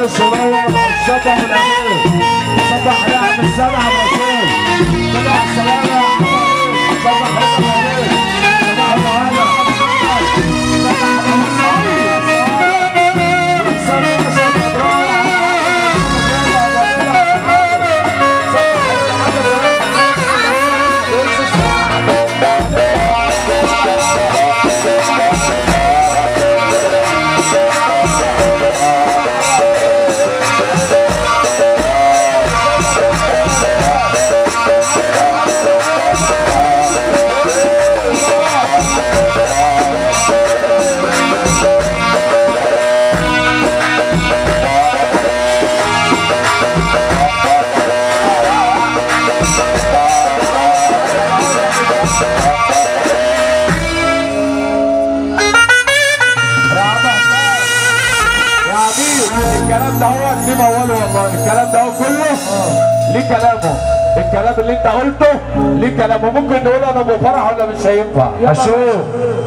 الصغير الشطح الامير صبح عليها من السبع الرسول صبح السلامه يا حبايبي صبح حسن الامير صبح المعالي يا عمير الكلام ده هو ليه موال والله الكلام ده هو كله ليه كلامه الكلام اللي انت قلته ليه كلامه ممكن نقول انا ابو فرح ولا مش هينفع اشوف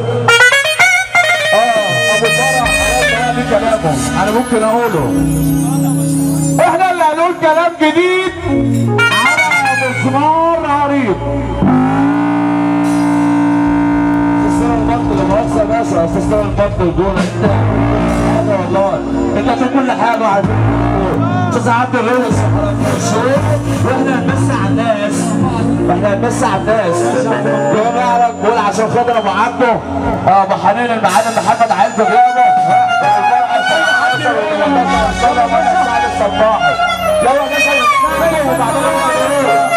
اه ابو فرح خلاص ده ليه كلامه انا ممكن اقوله احنا اللي هنقول كلام جديد على مسمار عريض تستر البط اللي مؤاخذة باشا تستر البط دول انت هذا والله انت في كل حاجة عايزين استاذ عبد الرئيس واحنا هنمسي على الناس احنا هنمسي على الناس يوم يعرف بقول عشان خاطر ابو عبده اه ابو حنين المعلم محمد عيد بغيابه الصباحي يلا يا باشا نتكلم وبعدين نروح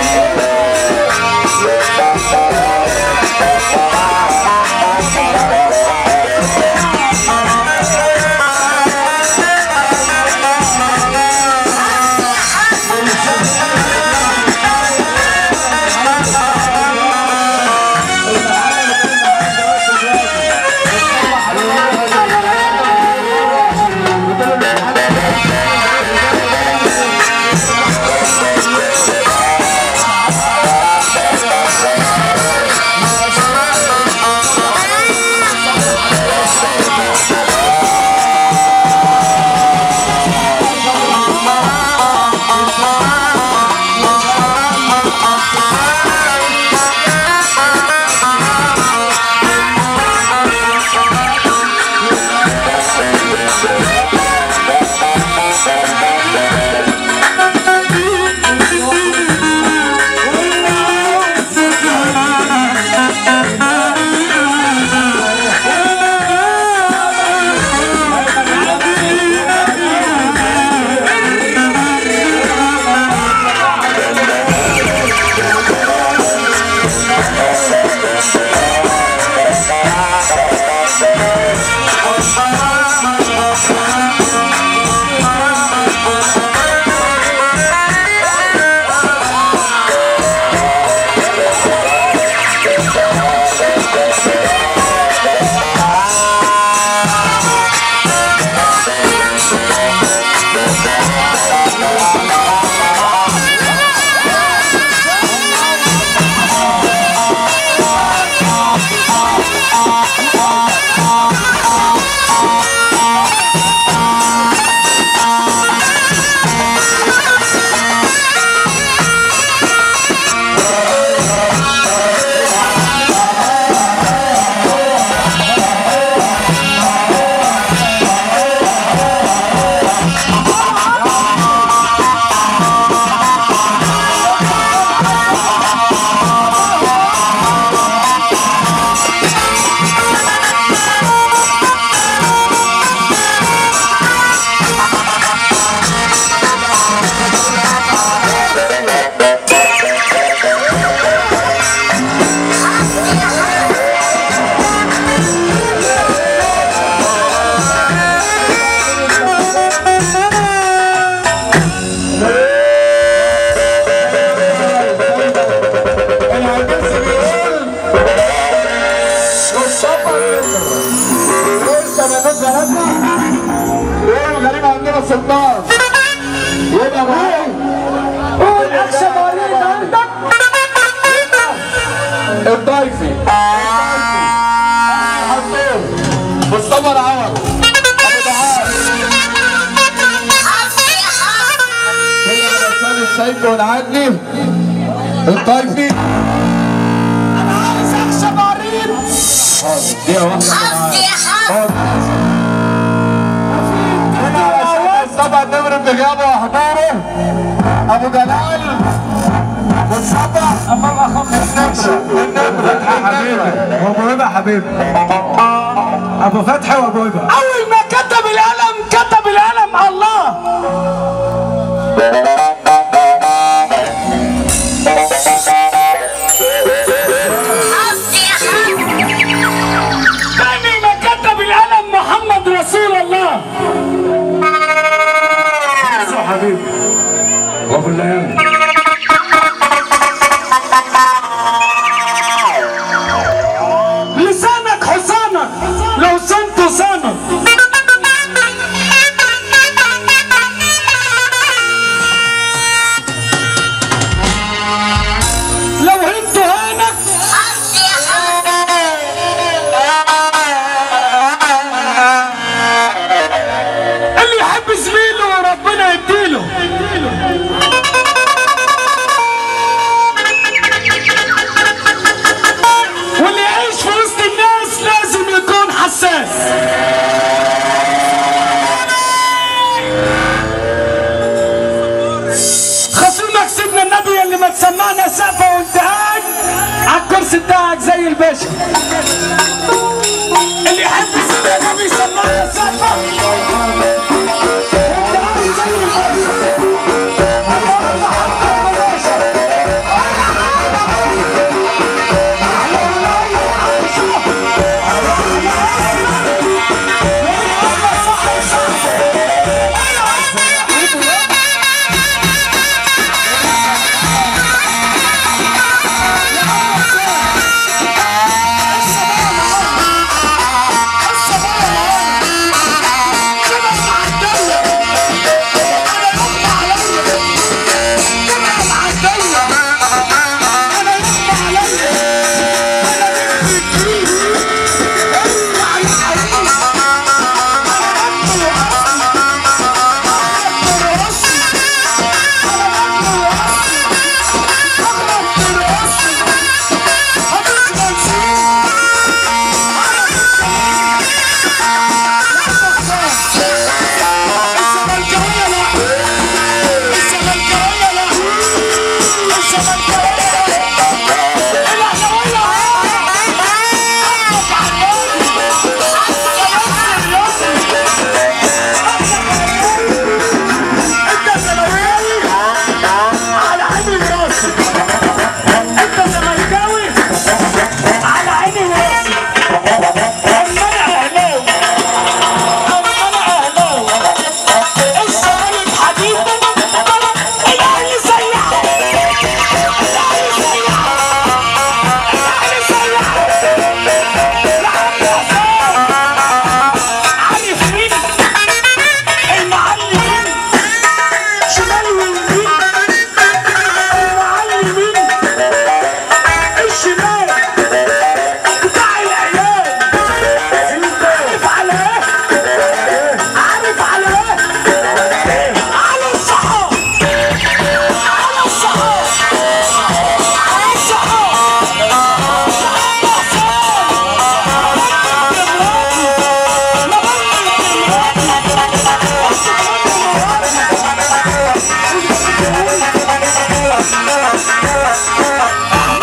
Thank 16 يبقى معايا قول اكشن وليد عندك الضيفي حطوه مصطفى العوض ابو دعاء هي الانسان السيف والعدلي الضيفي انا عايز اكشن وليد دقيقة واحدة طبعا نمر بغيابه وحضوره ابو جلال مصطفى امام اخوك النمرة النمرة حبيبي وابو هبه حبيبي ابو فتحي وابو هبه اول ما كتب القلم كتب القلم الله تاني ما كتب القلم محمد رسول الله حبيبي وابو الليالي لسانك حصانك لو صنت صانك لو هنت هانك اللي يحب زميله ربنا يديله واللي يعيش في وسط الناس لازم يكون حساس خصومك سيدنا النبي اللي ما تسمعنا سقفه وانت قاعد على الكرسي بتاعك زي الباشا اللي يحب سيدنا النبي يسمعنا سقفه وانت قاعد زي الباشا على عيني وراسي انت زملكاوي على عيني وراسي اما انا اهلاوي اما انا اهلاوي الزمالك حديد الاهلي سيح الاهلي سيح الاهلي سيح لعب حسام علي فريد المعلمين شمال ويمين المعلمين الشمال بتاع العيال عارف على ايه؟ عارف على ايه؟ على الصحاب على الصحاب على الصحاب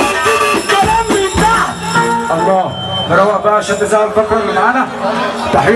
الكلام من تحت الله نروق بقى عشان تزعل الفقره اللي معانا تحيه